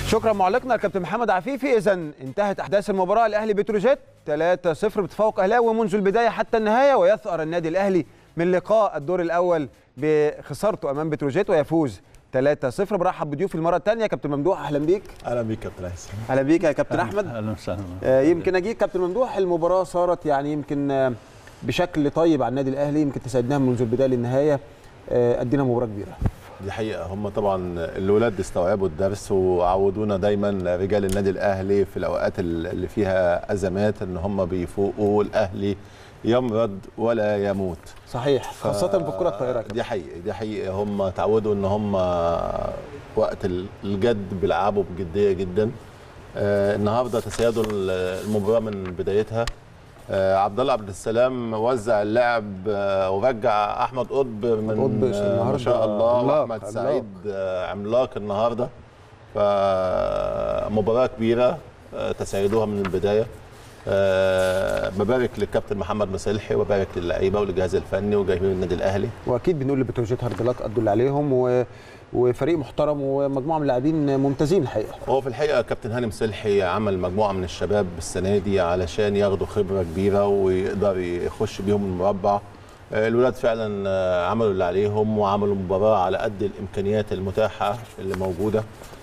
شكرا معلقنا الكابتن محمد عفيفي اذا انتهت احداث المباراه الاهلي بتروجيت 3-0 بتفوق اهلاوي منذ البدايه حتى النهايه ويثأر النادي الاهلي من لقاء الدور الاول بخسارته امام بتروجيت ويفوز 3-0 برحب بضيوفي المره الثانيه كابتن ممدوح اهلا بيك اهلا بيك كابتن هيثم اهلا بيك يا كابتن احمد اهلا وسهلا آه، يمكن اجيك كابتن ممدوح المباراه صارت يعني يمكن آه، بشكل طيب على النادي الاهلي يمكن تساعدناها منذ البدايه للنهايه آه، ادينا مباراه كبيره دي حقيقه هم طبعا الولاد استوعبوا الدرس وعودونا دايما رجال النادي الاهلي في الاوقات اللي فيها ازمات ان هم بيفوقوا الاهلي يمرض ولا يموت صحيح خاصه في الكره الطايره دي حقيقه دي حقيقه هم تعودوا ان هم وقت الجد بيلعبوا بجديه جدا آه، النهارده تسيدوا المباراه من بدايتها آه، عبد الله عبد السلام وزع اللعب آه، ورجع احمد قطب من قطب آه، ما النهاردة شاء الله عملاق، واحمد عملاق. سعيد آه، عملاق النهارده فمباراه كبيره آه، تسيدوها من البدايه آه، ببارك للكابتن محمد مسلحي وبارك للعيبه والجهاز الفني وجماهير النادي الاهلي واكيد بنقول لبتروجيت هارد لك ادوا اللي عليهم و... وفريق محترم ومجموعه من اللاعبين ممتازين الحقيقه هو في الحقيقه كابتن هاني مسلحي عمل مجموعه من الشباب السنه دي علشان ياخدوا خبره كبيره ويقدر يخش بيهم المربع آه، الولاد فعلا آه، عملوا اللي عليهم وعملوا مباراه على قد الامكانيات المتاحه اللي موجوده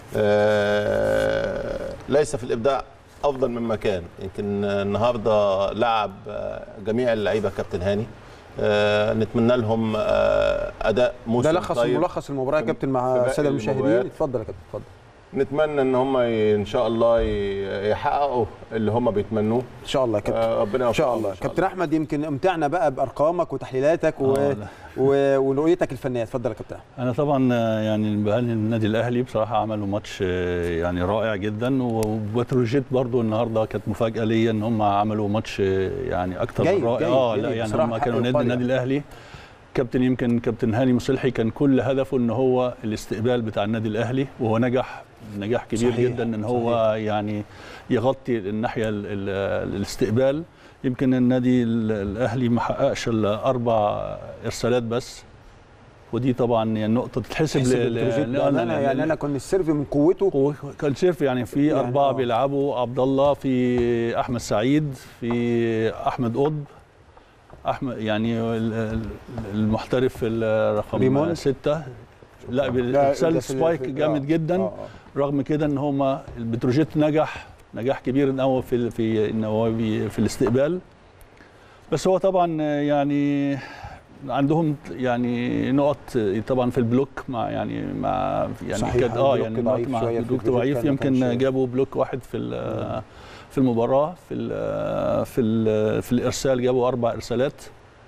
آه، ليس في الابداع افضل من مكان يمكن آه، النهارده لعب آه، جميع اللعيبه كابتن هاني آه، نتمنى لهم آه، اداء موسم ده لخص طيب. ملخص المباراه يا في- كابتن في مع باقي الساده المشاهدين المباريات. اتفضل يا كابتن اتفضل نتمنى ان هم ي- ان شاء الله ي- يحققوا اللي هم بيتمنوه ان شاء الله يا كابتن آه، ربنا ان شاء يوفقهم الله كابتن احمد يمكن امتعنا بقى بارقامك وتحليلاتك و... آه، لا. و... ورؤيتك الفنيه اتفضل يا كابتن انا طبعا آه، يعني بهني النادي الاهلي بصراحه عملوا ماتش آه، يعني رائع جدا وبتروجيت برضو النهارده كانت مفاجاه ليا ان هم عملوا ماتش آه، يعني اكتر جيد، من رائع جيد، اه جيد. لا يعني بصراحة هم حق كانوا نادي يقال النادي الاهلي كابتن يمكن كابتن هاني مصلحي كان كل هدفه ان هو الاستقبال بتاع النادي الاهلي وهو نجح نجاح كبير صحيح، جدا ان هو يعني يغطي الناحيه ال- ال- الاستقبال يمكن النادي ال- الاهلي ما حققش الا اربع ارسالات بس ودي طبعا يعني نقطه تتحسب تحسب ل- ل- لبتروجيت ل- بأمانة، ل- يعني انا كنت السيرف من قوته هو كان شايف يعني في يعني اربعه آه. بيلعبوا عبد الله في احمد سعيد في احمد قطب احمد يعني ال- ال- المحترف الرقم ريموند. سته لا ده- بيرسل ده في- سبايك في- جامد آه، جدا آه، آه. رغم كده ان هم البتروجيت نجح نجاح كبير ان هو في في ان هو بي- في الاستقبال بس هو طبعا يعني عندهم يعني نقط طبعا في البلوك مع يعني مع يعني صحيح، كانت اه البلوك يعني ضعيف نقط مع شوية في البلوك البروجيكت ضعيف كان- ما يمكن كانش- جابوا بلوك واحد في ال- في المباراه في ال في ال في الارسال جابوا اربع ارسالات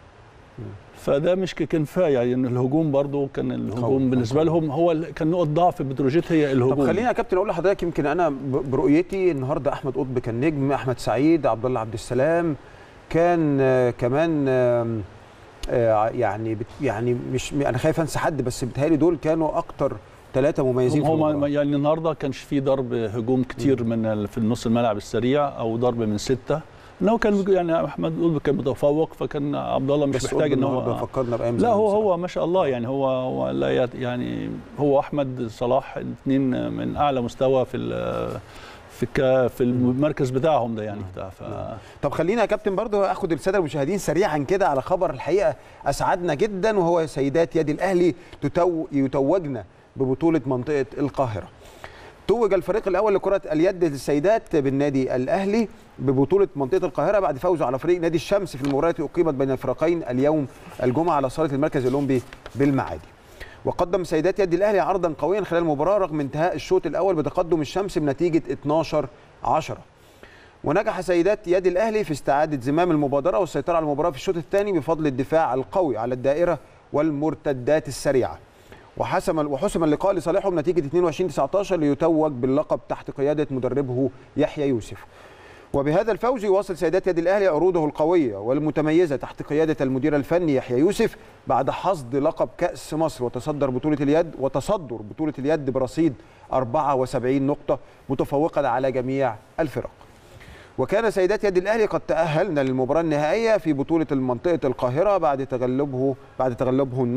فده مش ك- كان كفايه يعني إن الهجوم برضو كان قوي، الهجوم بالنسبه لهم هو ال- كان نقط ضعف بتروجيت هي الهجوم طب خلينا يا كابتن اقول لحضرتك يمكن انا ب- برؤيتي النهارده احمد قطب كان نجم احمد سعيد عبد الله عبد السلام كان آه، كمان آم، آه، يعني بت- يعني مش انا خايف انسى حد بس بيتهيألي دول كانوا اكتر ثلاثه مميزين في هم المباراة. يعني النهارده كانش في ضرب هجوم كتير من ال- في النص الملعب السريع او ضرب من سته انه كان يعني احمد قطب كان متفوق فكان عبد الله مش بس محتاج ان النهارده هو فكرنا بايام لا زمان هو بصراحة. هو ما شاء الله يعني هو هو لا يت- يعني هو احمد صلاح الاثنين من اعلى مستوى في ال- في الك- في المركز بتاعهم ده يعني بتاع ف طب خلينا يا كابتن برضو اخد الساده المشاهدين سريعا كده على خبر الحقيقه اسعدنا جدا وهو سيدات يد الاهلي تتو يتوجنا ببطوله منطقه القاهره. توج الفريق الاول لكره اليد للسيدات بالنادي الاهلي ببطوله منطقه القاهره بعد فوزه على فريق نادي الشمس في المباراه التي اقيمت بين الفريقين اليوم الجمعه على صاله المركز الاولمبي بالمعادي. وقدم سيدات يد الاهلي عرضا قويا خلال المباراه رغم انتهاء الشوط الاول بتقدم الشمس بنتيجه 12 10 ونجح سيدات يد الاهلي في استعاده زمام المبادره والسيطره على المباراه في الشوط الثاني بفضل الدفاع القوي على الدائره والمرتدات السريعه وحسم وحسم اللقاء لصالحهم نتيجه 22 19 ليتوج باللقب تحت قياده مدربه يحيى يوسف وبهذا الفوز يواصل سيدات يد الاهلي عروضه القويه والمتميزه تحت قياده المدير الفني يحيى يوسف بعد حصد لقب كاس مصر وتصدر بطوله اليد وتصدر بطوله اليد برصيد 74 نقطه متفوقا على جميع الفرق وكان سيدات يد الاهلي قد تاهلن للمباراه النهائيه في بطوله منطقه القاهره بعد تغلبه بعد تغلبهن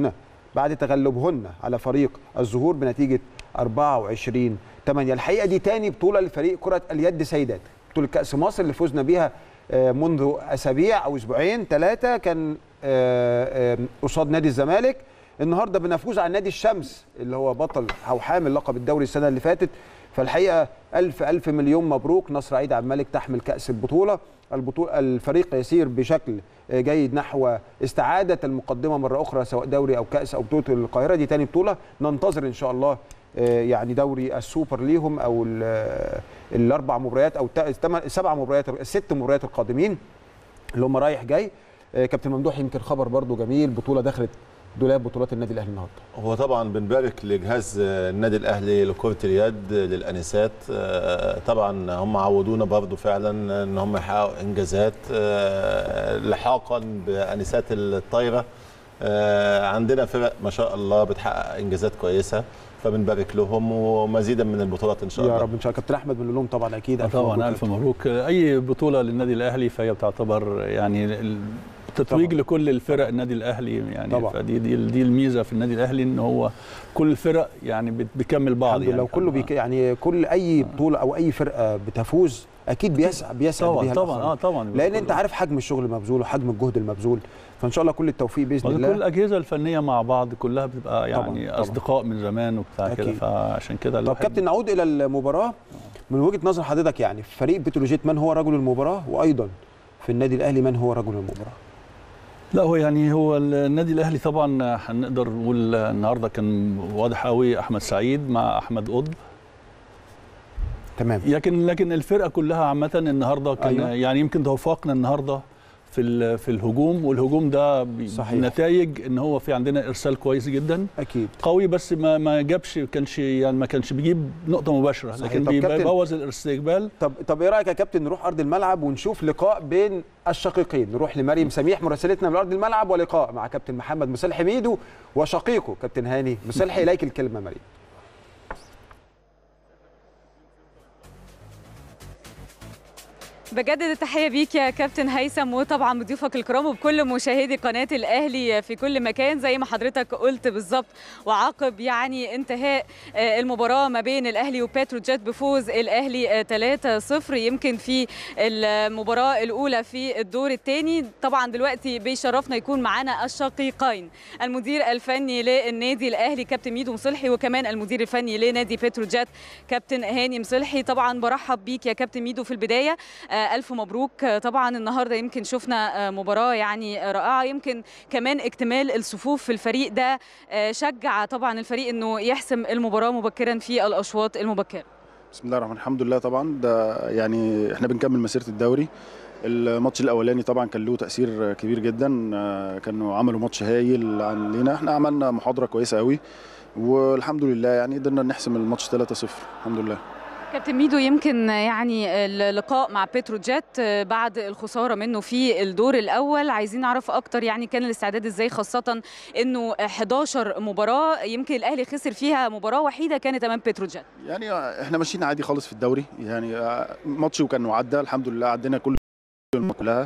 بعد تغلبهن على فريق الزهور بنتيجه 24 8 الحقيقه دي تاني بطوله لفريق كره اليد سيدات بطوله كاس مصر اللي فزنا بيها آه، منذ اسابيع او اسبوعين ثلاثه كان آه، آه، قصاد نادي الزمالك النهارده بنفوز على نادي الشمس اللي هو بطل او حامل لقب الدوري السنه اللي فاتت فالحقيقه الف الف مليون مبروك نصر عيد عبد الملك تحمل كاس البطوله البطوله الفريق يسير بشكل جيد نحو استعاده المقدمه مره اخرى سواء دوري او كاس او بطوله القاهره دي تاني بطوله ننتظر ان شاء الله آه، يعني دوري السوبر ليهم او ال- الاربع مباريات او الت- الثمان- السبع مباريات الست مباريات القادمين اللي هم رايح جاي آه، كابتن ممدوح يمكن خبر برضو جميل بطوله دخلت دولاب بطولات النادي الاهلي النهارده هو طبعا بنبارك لجهاز النادي الاهلي لكره اليد للانسات آه، طبعا هم عودونا برضو فعلا ان هم يحققوا انجازات آه، لحاقا بانسات الطايره آه، عندنا فرق ما شاء الله بتحقق انجازات كويسه فبنبارك لهم ومزيدا من البطولات ان شاء الله يا رب ان شاء الله كابتن احمد بنقول لهم طبعا اكيد ألف طبعا مبروك. الف مبروك اي بطوله للنادي الاهلي فهي بتعتبر يعني التتويج طبعاً. لكل الفرق النادي الاهلي يعني طبعاً. فدي دي, دي الميزه في النادي الاهلي ان هو كل الفرق يعني بت- بتكمل بعض الحمد يعني لله وكله بيك يعني كل اي بطوله او اي فرقه بتفوز اكيد بيسعى بيسعد طبعا بيها طبعا اه الآخرين. طبعا لان انت عارف حجم الشغل المبذول وحجم الجهد المبذول فان شاء الله كل التوفيق باذن كل الله الاجهزه الفنيه مع بعض كلها بتبقى يعني طبعاً. اصدقاء من زمان وبتاع كده أكيد. فعشان كده طب الواحد- كابتن نعود الى المباراه من وجهه نظر حضرتك يعني في فريق بتروجيت من هو رجل المباراه وايضا في النادي الاهلي من هو رجل المباراه لا هو يعني هو النادي الاهلي طبعا هنقدر نقول النهارده كان واضح قوي احمد سعيد مع احمد قطب تمام لكن لكن الفرقه كلها عامه النهارده كان أيوة. أيوة. يعني يمكن توفقنا النهارده في ال- في الهجوم والهجوم ده بي- صحيح. نتائج ان هو في عندنا ارسال كويس جدا اكيد قوي بس ما ما جابش كانش يعني ما كانش بيجيب نقطه مباشره صحيح. لكن طب كابتن- بيبوظ الاستقبال طب طب ايه رايك يا كابتن نروح ارض الملعب ونشوف لقاء بين الشقيقين نروح لمريم سميح مراسلتنا من ارض الملعب ولقاء مع كابتن محمد مصلح ميدو وشقيقه كابتن هاني مصلح اليك الكلمه مريم بجدد التحيه بيك يا كابتن هيثم وطبعا بضيوفك الكرام وبكل مشاهدي قناه الاهلي في كل مكان زي ما حضرتك قلت بالظبط وعقب يعني انتهاء آه، المباراه ما بين الاهلي وبتروجيت بفوز الاهلي آه، 3-0 يمكن في المباراه الاولى في الدور الثاني طبعا دلوقتي بيشرفنا يكون معانا الشقيقين المدير الفني للنادي الاهلي كابتن ميدو مصلحي وكمان المدير الفني لنادي بتروجيت كابتن هاني مصلحي طبعا برحب بيك يا كابتن ميدو في البدايه آه، ألف مبروك آه، طبعا النهارده يمكن شفنا آه، مباراة يعني آه، رائعة يمكن كمان اكتمال الصفوف في الفريق ده آه، شجع طبعا الفريق إنه يحسم المباراة مبكرا في الأشواط المبكرة بسم الله الرحمن الرحيم الحمد لله طبعا ده يعني احنا بنكمل مسيره الدوري الماتش الاولاني طبعا كان له تاثير كبير جدا آه، كانوا عملوا ماتش هايل علينا احنا عملنا محاضره كويسه قوي والحمد لله يعني قدرنا نحسم الماتش 3-0 الحمد لله كابتن ميدو يمكن يعني اللقاء مع بتروجيت آه، بعد الخسارة منه في الدور الأول عايزين نعرف أكتر يعني كان الاستعداد إزاي خاصة إنه 11 مباراة يمكن الأهلي خسر فيها مباراة وحيدة كانت أمام بتروجيت يعني احنا ماشيين عادي خالص في الدوري يعني آه، ماتش وكان وعدى الحمد لله عدينا كل الماتش كلها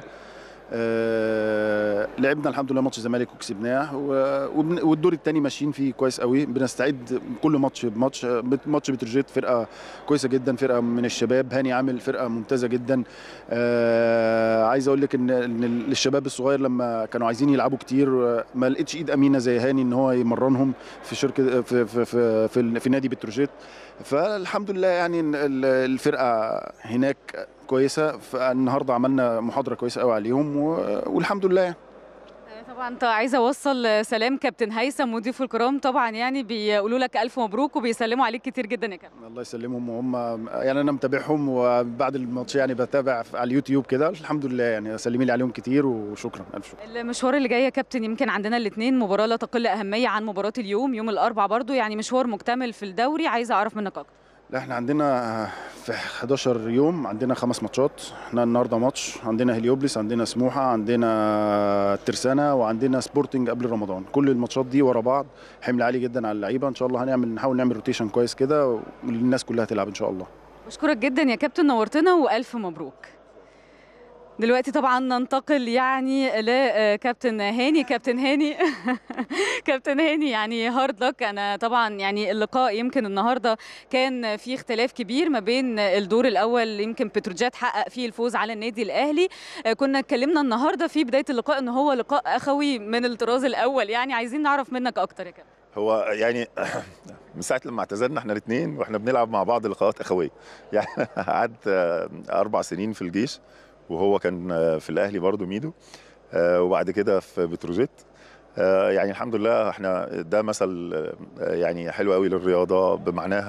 آه لعبنا الحمد لله ماتش الزمالك وكسبناه و- وبن- والدور الثاني ماشيين فيه كويس قوي بنستعد كل ماتش بماتش آه، بت- ماتش بتروجيت فرقه كويسه جدا فرقه من الشباب هاني عامل فرقه ممتازه جدا آه عايز اقول لك ان ان الشباب الصغير لما كانوا عايزين يلعبوا كتير آه، ما لقيتش ايد امينه زي هاني ان هو يمرنهم في شركه في في في, في, في نادي بتروجيت فالحمد لله يعني إن ال- الفرقه هناك كويسه فالنهارده عملنا محاضره كويسه قوي عليهم و- والحمد لله يعني. طبعا طبعا عايزه اوصل سلام كابتن هيثم وضيوفه الكرام طبعا يعني بيقولوا لك الف مبروك وبيسلموا عليك كتير جدا يا كابتن الله يسلمهم وهم يعني انا متابعهم وبعد الماتش يعني بتابع على اليوتيوب كده الحمد لله يعني سلمي لي عليهم كتير وشكرا الف شكر المشوار اللي جاي يا كابتن يمكن عندنا الاثنين مباراه لا تقل اهميه عن مباراه اليوم يوم الاربعاء برضو يعني مشوار مكتمل في الدوري عايزه اعرف منك اكتر لا احنا عندنا في 11 يوم عندنا خمس ماتشات احنا النهارده ماتش عندنا هليوبلس عندنا سموحه عندنا ترسانه وعندنا سبورتنج قبل رمضان كل الماتشات دي ورا بعض حمل عالي جدا على اللعيبه ان شاء الله هنعمل نحاول نعمل روتيشن كويس كده والناس كلها تلعب ان شاء الله بشكرك جدا يا كابتن نورتنا والف مبروك دلوقتي طبعا ننتقل يعني لكابتن هاني كابتن هاني كابتن هاني يعني هارد لك انا طبعا يعني اللقاء يمكن النهارده كان في اختلاف كبير ما بين الدور الاول يمكن بتروجيت حقق فيه الفوز على النادي الاهلي كنا اتكلمنا النهارده في بدايه اللقاء ان هو لقاء اخوي من الطراز الاول يعني عايزين نعرف منك اكتر يا كابتن هو يعني من ساعه لما اعتزلنا احنا الاثنين واحنا بنلعب مع بعض لقاءات اخويه يعني قعدت اربع سنين في الجيش وهو كان في الاهلي برضه ميدو وبعد كده في بتروجيت يعني الحمد لله احنا ده مثل يعني حلو قوي للرياضه بمعناها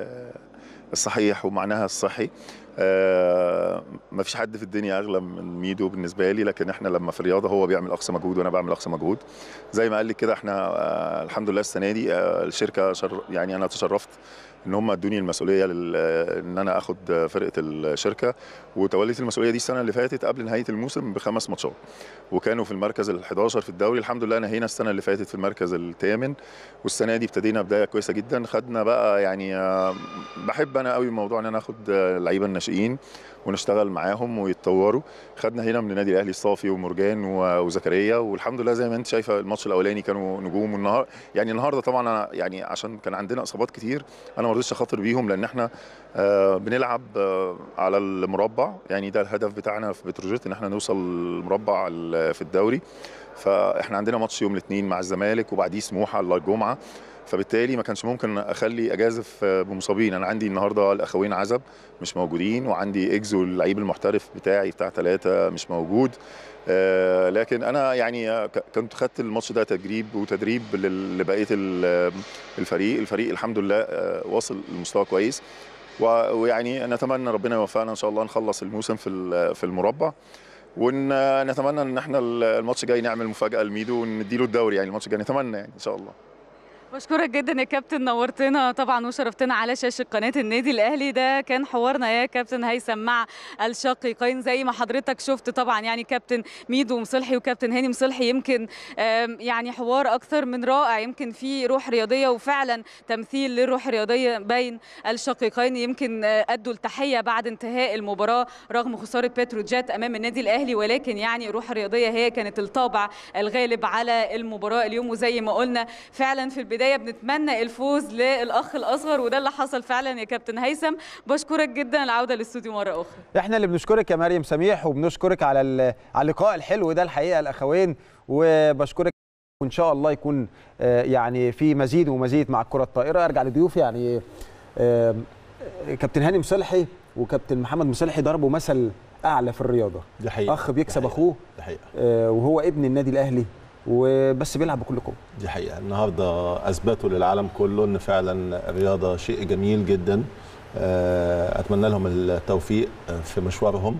الصحيح ومعناها الصحي ما فيش حد في الدنيا اغلى من ميدو بالنسبه لي لكن احنا لما في الرياضه هو بيعمل اقصى مجهود وانا بعمل اقصى مجهود زي ما قال لك كده احنا الحمد لله السنه دي الشركه شر يعني انا تشرفت ان هم ادوني المسؤوليه ان انا اخد فرقه الشركه وتوليت المسؤوليه دي السنه اللي فاتت قبل نهايه الموسم بخمس ماتشات وكانوا في المركز ال11 في الدوري الحمد لله نهينا السنه اللي فاتت في المركز الثامن والسنه دي ابتدينا بدايه كويسه جدا خدنا بقى يعني بحب انا قوي موضوع ان انا اخد اللعيبه الناشئين ونشتغل معاهم ويتطوروا خدنا هنا من النادي الاهلي صافي ومرجان وزكريا والحمد لله زي ما انت شايفه الماتش الاولاني كانوا نجوم والنهار يعني النهارده طبعا انا يعني عشان كان عندنا اصابات كتير انا ما رضيتش اخاطر بيهم لان احنا آه بنلعب آه على المربع يعني ده الهدف بتاعنا في بتروجيت ان احنا نوصل المربع في الدوري فاحنا عندنا ماتش يوم الاثنين مع الزمالك وبعديه سموحه الله الجمعه فبالتالي ما كانش ممكن اخلي اجازف بمصابين انا عندي النهارده الاخوين عزب مش موجودين وعندي اكزو اللعيب المحترف بتاعي بتاع ثلاثه مش موجود آه لكن انا يعني كنت خدت الماتش ده تجريب وتدريب لبقيه الفريق الفريق الحمد لله واصل لمستوى كويس ويعني نتمنى ربنا يوفقنا ان شاء الله نخلص الموسم في في المربع ونتمنى ان احنا الماتش الجاي نعمل مفاجاه لميدو ونديله الدوري يعني الماتش الجاي نتمنى يعني ان شاء الله بشكرك جدا يا كابتن نورتنا طبعا وشرفتنا على شاشه قناه النادي الاهلي ده كان حوارنا يا كابتن هيثم مع الشقيقين زي ما حضرتك شفت طبعا يعني كابتن ميدو مصلحي وكابتن هاني مصلحي يمكن يعني حوار اكثر من رائع يمكن في روح رياضيه وفعلا تمثيل للروح الرياضيه بين الشقيقين يمكن ادوا التحيه بعد انتهاء المباراه رغم خساره بتروجيت امام النادي الاهلي ولكن يعني الروح الرياضيه هي كانت الطابع الغالب على المباراه اليوم وزي ما قلنا فعلا في البدايه البدايه بنتمنى الفوز للاخ الاصغر وده اللي حصل فعلا يا كابتن هيثم بشكرك جدا العوده للاستوديو مره اخرى احنا اللي بنشكرك يا مريم سميح وبنشكرك على على اللقاء الحلو ده الحقيقه الاخوين وبشكرك وان شاء الله يكون يعني في مزيد ومزيد مع الكره الطائره ارجع لضيوفي يعني كابتن هاني مصلحي وكابتن محمد مصلحي ضربوا مثل اعلى في الرياضه دي حقيقه اخ بيكسب دي حقيقة. اخوه دي حقيقه وهو ابن النادي الاهلي وبس بيلعب بكل قوه دي حقيقه النهارده اثبتوا للعالم كله ان فعلا الرياضه شيء جميل جدا اتمنى لهم التوفيق في مشوارهم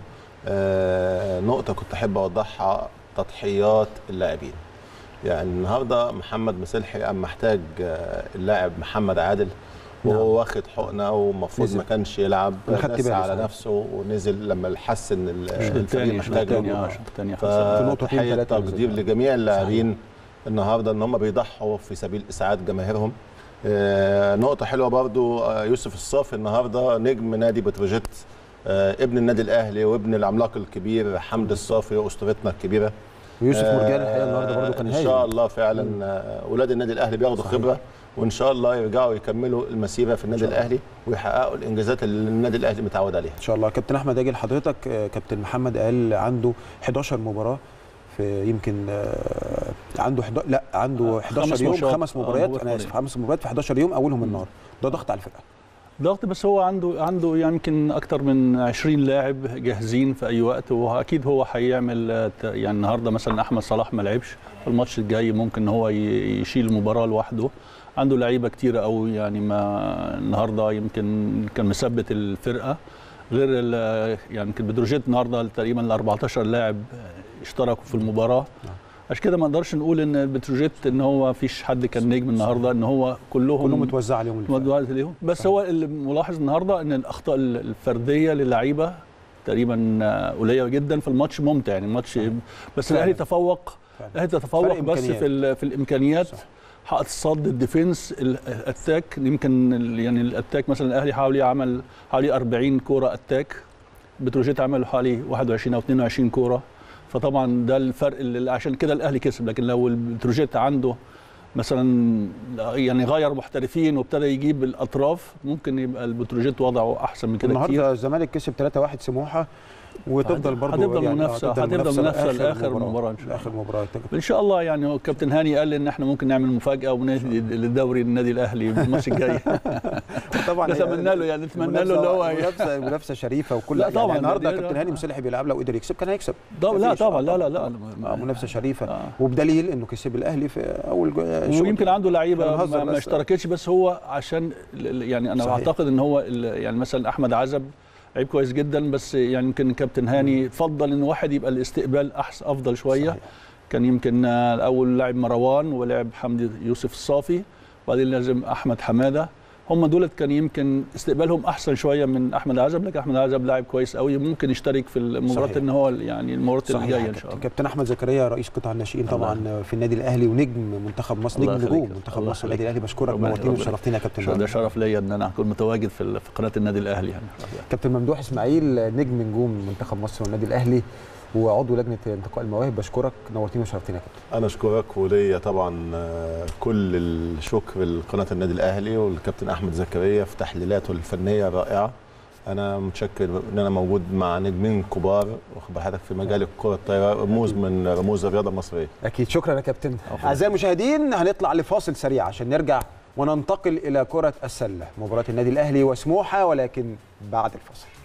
نقطه كنت احب اوضحها تضحيات اللاعبين يعني النهارده محمد مسلحي قام محتاج اللاعب محمد عادل وهو واخد حقنه ومفروض ما كانش يلعب نزل على نفسه ونزل لما حس ان الفريق محتاج له فتحيه تقدير لجميع اللاعبين النهارده ان هم بيضحوا في سبيل اسعاد جماهيرهم آه نقطه حلوه برضو آه يوسف الصافي النهارده نجم نادي بتروجيت آه ابن النادي الاهلي وابن العملاق الكبير حمد الصافي واسطورتنا الكبيره ويوسف مرجان الحقيقه النهارده برضو كان ان شاء الله فعلا اولاد النادي الاهلي بياخدوا خبره وان شاء الله يرجعوا يكملوا المسيره في النادي الاهلي ويحققوا الانجازات اللي النادي الاهلي متعود عليها ان شاء الله كابتن احمد اجي لحضرتك كابتن محمد قال عنده 11 مباراه في يمكن عنده حد... لا عنده 11 يوم خمس مباريات انا اسف خمس مباريات في 11 يوم اولهم النهارده ده ضغط على الفرقه ضغط بس هو عنده عنده يمكن اكثر من 20 لاعب جاهزين في اي وقت واكيد هو هيعمل يعني النهارده مثلا احمد صلاح ما لعبش الماتش الجاي ممكن هو يشيل المباراه لوحده عنده لعيبه كتيره قوي يعني ما النهارده يمكن كان مثبت الفرقه غير يعني يمكن بتروجيت النهارده تقريبا ال 14 لاعب اشتركوا في المباراه عشان كده ما نقدرش نقول ان بتروجيت ان هو فيش حد كان نجم النهارده ان هو كلهم كلهم متوزع عليهم متوزع عليهم بس صحيح. هو اللي ملاحظ النهارده ان الاخطاء الفرديه للعيبه تقريبا قليله جدا في الماتش ممتع يعني الماتش بس الاهلي تفوق الاهلي تفوق بس في في الامكانيات صح. حائط الصد الديفنس الاتاك يمكن يعني الاتاك مثلا الاهلي حوالي عمل حوالي 40 كوره اتاك بتروجيت عملوا حوالي 21 او 22 كوره فطبعا ده الفرق اللي عشان كده الاهلي كسب لكن لو البتروجيت عنده مثلا يعني غير محترفين وابتدى يجيب الاطراف ممكن يبقى البتروجيت وضعه احسن من كده كتير النهارده الزمالك كسب 3-1 سموحه وتفضل برضه هتفضل منافسة- هتفضل منافسة لآخر مباراة إن شاء الله. اخر مباراه ان شاء الله يعني هو الكابتن هاني قال ان احنا ممكن نعمل مفاجاه ونادي للدوري النادي الاهلي الماتش الجاي طبعا نتمنى له يعني نتمنى له اللي هو منافسه منافسه شريفه وكل لا يعني طبعاً، النهارده دي- كابتن هاني مصلحي بيلعب لو قدر يكسب كان هيكسب طب لا مفيش. طبعا آه، لا لا طبعاً. لا آه، منافسه شريفه آه. وبدليل انه كسب الاهلي في اول جو- شوط. ويمكن عنده لعيبه كان هزر ما, ما بس. اشتركتش بس هو عشان ال- ال- يعني انا صحيح. اعتقد ان هو ال- يعني مثلا احمد عزب لعيب كويس جدا بس يعني يمكن كابتن هاني فضل ان واحد يبقى الاستقبال احسن افضل شويه صحيح. كان يمكن آه، الاول لاعب مروان ولعب حمدي يوسف الصافي وبعدين لازم احمد حماده هم دولت كان يمكن استقبالهم احسن شويه من احمد عزب لكن احمد عزب لاعب كويس قوي ممكن يشترك في المباراه صحيح. ان هو يعني المباراه اللي صحيح جايه يا ان كابتن. شاء الله كابتن احمد زكريا رئيس قطاع الناشئين الله طبعا في النادي الاهلي ونجم منتخب مصر الله نجم يخليك. نجوم منتخب الله مصر والنادي يخليك. الاهلي بشكرك ربنا- نورتينا ربنا- وشرفتينا يا كابتن ده ممدوح. شرف ليا ان انا اكون متواجد في ال- في قناه النادي الاهلي يعني كابتن ممدوح اسماعيل نجم نجوم منتخب مصر والنادي الاهلي وعضو لجنه انتقاء المواهب بشكرك نورتينا وشرفتينا يا كابتن انا اشكرك وليا طبعا آه، كل الشكر لقناه النادي الاهلي والكابتن احمد زكريا في تحليلاته الفنيه الرائعه انا متشكر ان انا موجود مع نجمين كبار واخد بحضرتك في مجال الكره الطايره رموز من رموز الرياضه المصريه اكيد شكرا يا كابتن عفواً. اعزائي المشاهدين هنطلع لفاصل سريع عشان نرجع وننتقل الى كره السله مباراه النادي الاهلي وسموحه ولكن بعد الفاصل